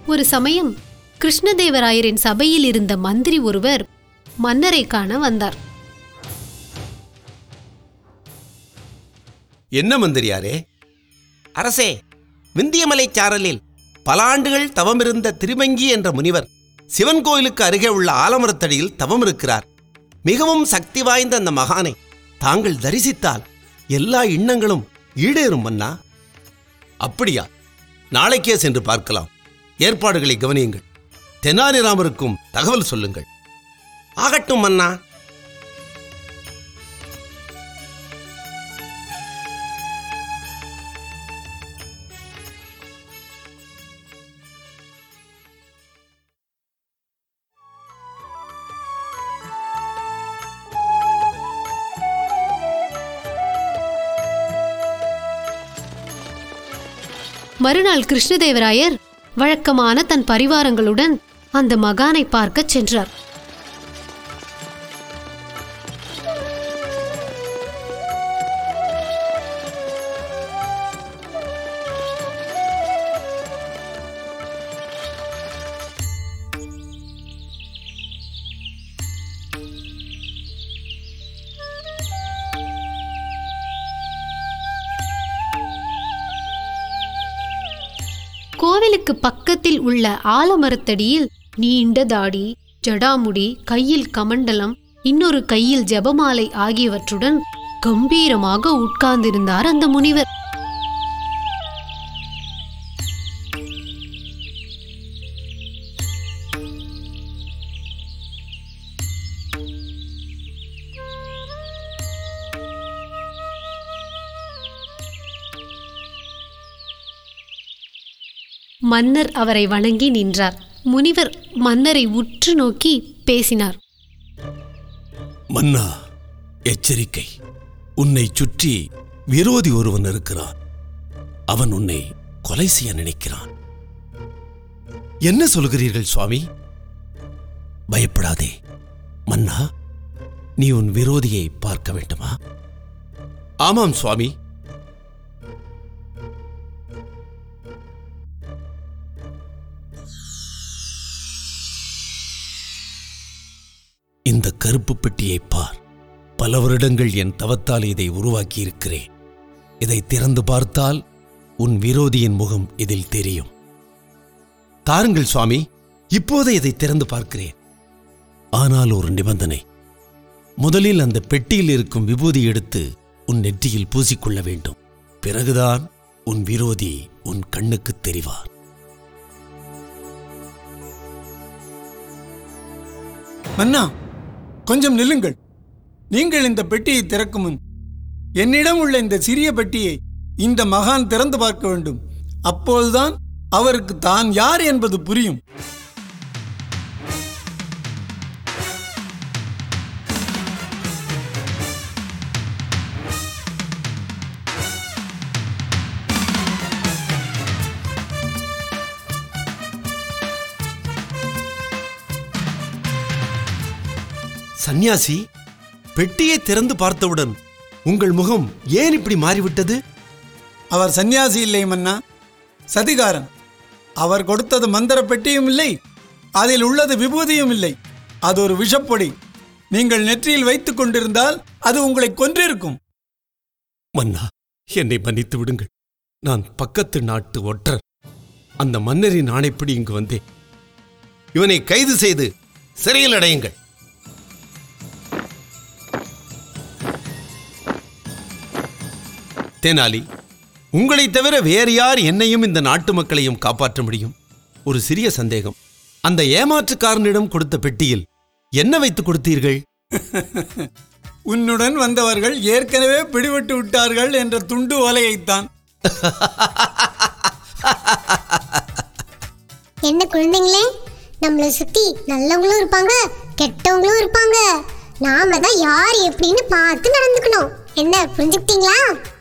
ஒரு சமயம் கிருஷ்ணதேவராயரின் சபையில் இருந்த மந்திரி ஒருவர் மன்னரை காண வந்தார் என்ன மந்திரியாரே அரசே விந்தியமலை சாரலில் பல ஆண்டுகள் தவமிருந்த திருமங்கி என்ற முனிவர் சிவன் கோயிலுக்கு அருகே உள்ள ஆலமரத்தடியில் தவம் இருக்கிறார் மிகவும் சக்தி வாய்ந்த அந்த மகானை தாங்கள் தரிசித்தால் எல்லா எண்ணங்களும் ஈடேறும் மன்னா அப்படியா நாளைக்கே சென்று பார்க்கலாம் ஏற்பாடுகளை கவனியுங்கள் தெனாலிராமருக்கும் தகவல் சொல்லுங்கள் ஆகட்டும் மன்னா மறுநாள் கிருஷ்ணதேவராயர் வழக்கமான தன் பரிவாரங்களுடன் அந்த மகானை பார்க்கச் சென்றார் கோவிலுக்கு பக்கத்தில் உள்ள ஆலமரத்தடியில் நீண்ட தாடி ஜடாமுடி கையில் கமண்டலம் இன்னொரு கையில் ஜெபமாலை ஆகியவற்றுடன் கம்பீரமாக உட்கார்ந்திருந்தார் அந்த முனிவர் மன்னர் அவரை வணங்கி நின்றார் முனிவர் மன்னரை உற்று நோக்கி பேசினார் மன்னா எச்சரிக்கை உன்னை சுற்றி விரோதி ஒருவன் இருக்கிறான் அவன் உன்னை கொலை செய்ய நினைக்கிறான் என்ன சொல்கிறீர்கள் சுவாமி பயப்படாதே மன்னா நீ உன் விரோதியை பார்க்க வேண்டுமா ஆமாம் சுவாமி இந்த கருப்பு பெட்டியை பார் பல வருடங்கள் என் தவத்தால் இதை உருவாக்கியிருக்கிறேன் இதை திறந்து பார்த்தால் உன் விரோதியின் முகம் இதில் தெரியும் தாருங்கள் சுவாமி இப்போதே இதை திறந்து பார்க்கிறேன் ஆனால் ஒரு நிபந்தனை முதலில் அந்த பெட்டியில் இருக்கும் விபூதி எடுத்து உன் நெற்றியில் பூசிக்கொள்ள வேண்டும் பிறகுதான் உன் விரோதி உன் கண்ணுக்கு தெரிவார் மன்னா கொஞ்சம் நில்லுங்கள் நீங்கள் இந்த பெட்டியை திறக்கும் முன் என்னிடம் உள்ள இந்த சிறிய பெட்டியை இந்த மகான் திறந்து பார்க்க வேண்டும் அப்போதுதான் அவருக்கு தான் யார் என்பது புரியும் சந்நியாசி பெட்டியை திறந்து பார்த்தவுடன் உங்கள் முகம் ஏன் இப்படி மாறிவிட்டது அவர் சந்நியாசி இல்லை மன்னா சதிகாரன் அவர் கொடுத்தது மந்திர பெட்டியும் இல்லை அதில் உள்ளது விபூதியும் இல்லை அது ஒரு விஷப்பொடி நீங்கள் நெற்றியில் வைத்துக் கொண்டிருந்தால் அது உங்களை கொன்றிருக்கும் மன்னா என்னை மன்னித்து விடுங்கள் நான் பக்கத்து நாட்டு ஒற்றர் அந்த மன்னரின் ஆணைப்படி இங்கு வந்தேன் இவனை கைது செய்து சிறையில் அடையுங்கள் தெனாலி உங்களைத் தவிர வேறு யார் என்னையும் இந்த நாட்டு மக்களையும் காப்பாற்ற முடியும் ஒரு சிறிய சந்தேகம் அந்த ஏமாற்றுக்காரனிடம் கொடுத்த பெட்டியில் என்ன வைத்துக் கொடுத்தீர்கள் உன்னுடன் வந்தவர்கள் ஏற்கனவே பிடிபட்டு விட்டார்கள் என்ற துண்டு ஓலையைத்தான் என்ன குழந்தைங்களே நம்மளை சுத்தி நல்லவங்களும் இருப்பாங்க கெட்டவங்களும் இருப்பாங்க நாம தான் யார் எப்படின்னு பார்த்து நடந்துக்கணும் என்ன புரிஞ்சுக்கிட்டீங்களா